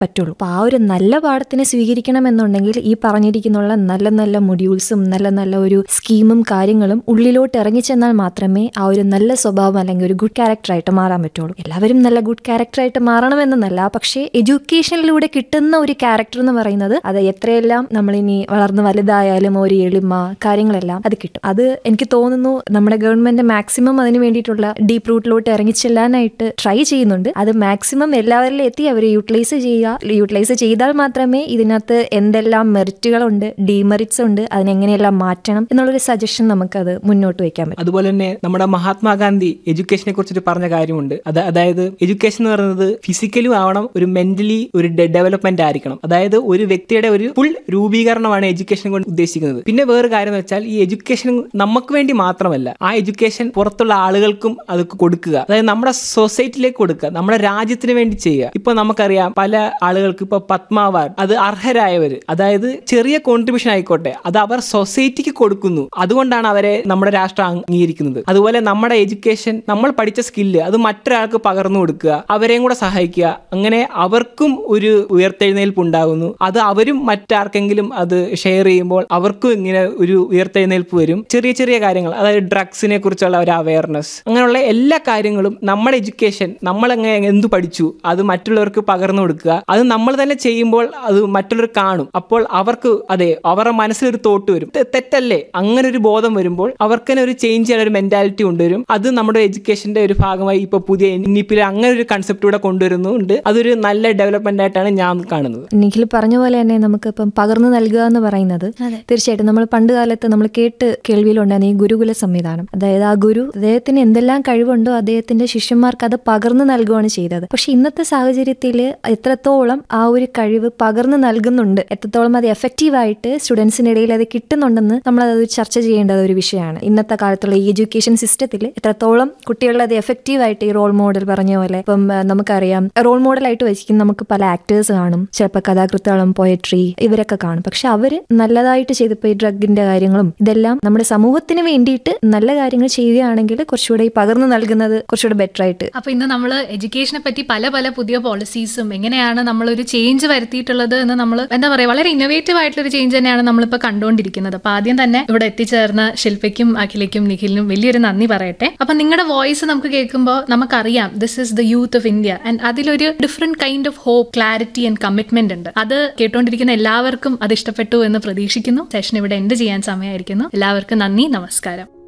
പറ്റുള്ളൂ അപ്പോൾ ആ ഒരു നല്ല പാഠത്തിനെ സ്വീകരിക്കണമെന്നുണ്ടെങ്കിൽ ഈ പറഞ്ഞിരിക്കുന്നുള്ള നല്ല നല്ല മൊഡ്യൂൾസും നല്ല നല്ല ഒരു സ്കീമും കാര്യങ്ങളും ഉള്ളിലോട്ട് ഇറങ്ങിച്ചെന്നാൽ മാത്രമേ ആ ഒരു നല്ല സ്വഭാവം അല്ലെങ്കിൽ ഒരു ഗുഡ് ക്യാരക്ടറായിട്ട് മാറാൻ പറ്റുള്ളൂ എല്ലാവരും നല്ല ഗുഡ് ക്യാരക്ടറായിട്ട് മാറണമെന്നല്ല പക്ഷേ എഡ്യൂക്കേഷനിലൂടെ കിട്ടുന്ന ഒരു ക്യാരക്ടർ എന്ന് പറയുന്നത് അത് എത്രയെല്ലാം നമ്മളിനി വളർന്ന് വലുതായാലും ഒരു എളിമ കാര്യങ്ങളെല്ലാം അത് കിട്ടും അത് എനിക്ക് തോന്നുന്നു നമ്മുടെ ഗവൺമെന്റ് മാക്സിമം അതിന് വേണ്ടിയിട്ടുള്ള ഡീപ്പ് റൂട്ടിലോട്ട് ഇറങ്ങിച്ചെല്ലാനായിട്ട് ട്രൈ ചെയ്യുന്നുണ്ട് അത് മാക്സിമം എല്ലാവരിലും എത്തി അവർ യൂട്ടിലൈസ് ചെയ്യുക യൂട്ടിലൈസ് ചെയ്താൽ മാത്രമേ ഇതിനകത്ത് എന്തെല്ലാം മെറിറ്റുകളുണ്ട് ഡീമെറിറ്റ്സ് ഉണ്ട് അതിനെങ്ങനെയെല്ലാം മാറ്റണം എന്നുള്ളൊരു സജഷൻ നമുക്കത് മുന്നോട്ട് വയ്ക്കാൻ പറ്റും അതുപോലെ തന്നെ നമ്മുടെ മഹാത്മാഗാന്ധി എഡ്യൂക്കേഷനെ കുറിച്ചിട്ട് പറഞ്ഞ കാര്യമുണ്ട് അത് അതായത് എഡ്യൂക്കേഷൻ എന്ന് പറയുന്നത് ഫിസിക്കലും ആവണം ഒരു മെന്റലി ഒരു ഡെവലപ്മെന്റ് ആയിരിക്കണം അതായത് ഒരു വ്യക്തിയുടെ ഒരു ഫുൾ രൂപീകരണമാണ് എഡ്യൂക്കേഷൻ കൊണ്ട് ഉദ്ദേശിക്കുന്നത് പിന്നെ വേറെ കാര്യം എന്ന് വെച്ചാൽ ഈ എഡ്യൂക്കേഷൻ നമുക്ക് വേണ്ടി മാത്രമല്ല ആ എഡ്യൂക്കേഷൻ പുറത്തുള്ള ആളുകൾക്കും അത് കൊടുക്കുക അതായത് നമ്മുടെ സൊസൈറ്റിയിലേക്ക് കൊടുക്കുക നമ്മുടെ രാജ്യത്തിന് വേണ്ടി ചെയ്യുക ഇപ്പൊ നമുക്കറിയാം പല ആളുകൾക്ക് ഇപ്പൊ പത്മ അവാർഡ് അത് അർഹരായവർ അതായത് ചെറിയ കോൺട്രിബ്യൂഷൻ ആയിക്കോട്ടെ അത് അവർ സൊസൈറ്റിക്ക് കൊടുക്കുന്നു അതുകൊണ്ടാണ് അവരെ നമ്മുടെ രാഷ്ട്രം അംഗീകരിക്കുന്നത് അതുപോലെ നമ്മുടെ എഡ്യൂക്കേഷൻ നമ്മൾ പഠിച്ച സ്കില്ല് അത് മറ്റൊരാൾക്ക് പകർന്നു കൊടുക്കുക അവരെയും കൂടെ സഹായിക്കുക അങ്ങനെ അവർക്കും ഒരു ഉയർത്തെഴുന്നേൽപ്പ് ഉണ്ടാകുന്നു അത് അവരും മറ്റാർക്കെങ്കിലും അത് ഷെയർ ചെയ്യുമ്പോൾ അവർക്കും ഇങ്ങനെ ഒരു ഉയർത്തെഴുന്നേൽപ്പ് വരും ചെറിയ ചെറിയ കാര്യങ്ങൾ അതായത് ഡ്രഗ്സിനെ കുറിച്ചുള്ള ഒരു അവയർനെസ് അങ്ങനെയുള്ള എല്ലാ കാര്യങ്ങളും നമ്മുടെ എഡ്യൂക്കേഷൻ നമ്മൾ എങ്ങനെ എന്തു പഠിച്ചു അത് മറ്റുള്ളവർക്ക് പകർന്നു കൊടുക്കുക അത് നമ്മൾ തന്നെ ചെയ്യുമ്പോൾ അത് മറ്റുള്ളവർ കാണും അപ്പോൾ അവർക്ക് അതെ അവരുടെ മനസ്സിലൊരു തോട്ട് വരും തെ- തെറ്റല്ലേ അങ്ങനെ ഒരു ബോധം വരുമ്പോൾ അവർക്ക് തന്നെ ഒരു ചേഞ്ച് ചെയ്യാൻ ഒരു മെന്റാലിറ്റി കൊണ്ടുവരും അത് നമ്മുടെ എഡ്യൂക്കേഷന്റെ ഒരു ഭാഗമായി ഇപ്പൊ പുതിയ നിപ്പിൽ അങ്ങനെ ഒരു കൺസെപ്റ്റ് കൂടെ കൊണ്ടുവരുന്നുണ്ട് അതൊരു നല്ല ഡെവലപ്മെന്റ് ആയിട്ടാണ് ഞാൻ കാണുന്നത് നിഖിൽ പറഞ്ഞ പോലെ തന്നെ നമുക്ക് ഇപ്പം പകർന്നു നൽകുക എന്ന് പറയുന്നത് തീർച്ചയായിട്ടും നമ്മൾ പണ്ട് കാലത്ത് നമ്മൾ കേട്ട് കേൾവിയിലുണ്ടായിരുന്ന ഈ ഗുരുകുല സംവിധാനം അതായത് ആ ഗുരു അദ്ദേഹത്തിന് എന്തെല്ലാം കഴിവുണ്ടോ അദ്ദേഹത്തിന്റെ ശിഷ്യന്മാർക്ക് അത് പകർന്നു നൽകുകയാണ് ചെയ്തത് പക്ഷെ ഇന്നത്തെ സാഹചര്യത്തിൽ എത്രത്തോളം ആ ഒരു കഴിവ് പകർന്നു നൽകുന്നുണ്ട് എത്രത്തോളം അത് എഫക്റ്റീവായിട്ട് സ്റ്റുഡൻസിനിടയിൽ അത് കിട്ടുന്നുണ്ടെന്ന് നമ്മൾ അത് ചർച്ച ചെയ്യേണ്ട ഒരു വിഷയമാണ് ഇന്നത്തെ കാലത്തുള്ള ഈ എഡ്യൂക്കേഷൻ സിസ്റ്റത്തിൽ എത്രത്തോളം കുട്ടികളിൽ അത് എഫക്റ്റീവായിട്ട് ഈ റോൾ മോഡൽ പറഞ്ഞ പോലെ ഇപ്പം ആ, നമുക്കറിയാം റോൾ മോഡലായിട്ട് വെച്ചിരിക്കുന്ന നമുക്ക് പല ആക്ടേഴ്സ് കാണും ചിലപ്പോൾ കഥാകൃത്തുകളും പോയട്രി ഇവരൊക്കെ കാണും പക്ഷെ അവര് നല്ലതായിട്ട് ചെയ്തപ്പോൾ ഈ ഡ്രഗിന്റെ കാര്യങ്ങളും ഇതെല്ലാം നമ്മുടെ സമൂഹത്തിന് വേണ്ടിയിട്ട് നല്ല കാര്യങ്ങൾ ചെയ്യുകയാണെങ്കിൽ കുറച്ചുകൂടെ ഈ പകർന്നു നൽകുന്നത് കുറച്ചുകൂടെ ബെറ്റർ ആയിട്ട് അപ്പൊ ഇന്ന് നമ്മൾ എഡ്യൂക്കേഷനെ പറ്റി പല പല പുതിയ പോളിസീസും എങ്ങനെയാണ് നമ്മൾ ഒരു ചേഞ്ച് വരുത്തിയിട്ടുള്ളത് എന്ന് നമ്മൾ എന്താ പറയാ വളരെ ഇന്നോവേറ്റീവ് ആയിട്ടുള്ള ഒരു ചേഞ്ച് തന്നെയാണ് നമ്മളിപ്പോൾ കണ്ടുകൊണ്ടിരിക്കുന്നത് അപ്പൊ ആദ്യം തന്നെ ഇവിടെ എത്തിച്ചേർന്ന ശില്പയ്ക്കും അഖിലയ്ക്കും നിഖിലിനും വലിയൊരു നന്ദി പറയട്ടെ അപ്പൊ നിങ്ങളുടെ വോയിസ് നമുക്ക് കേൾക്കുമ്പോൾ നമുക്കറിയാം this is the youth of India and അതിലൊരു different kind of hope clarity and commitment ഉണ്ട് അത് കേട്ടുകൊണ്ടിരിക്കുന്ന എല്ലാവർക്കും അത് ഇഷ്ടപ്പെട്ടു എന്ന് പ്രതീക്ഷിക്കുന്നു സെഷൻ ഇവിടെ എൻഡ് ചെയ്യാൻ സമയമായിരിക്കുന്നു എല്ലാവർക്കും നന്ദി നമസ്കാരം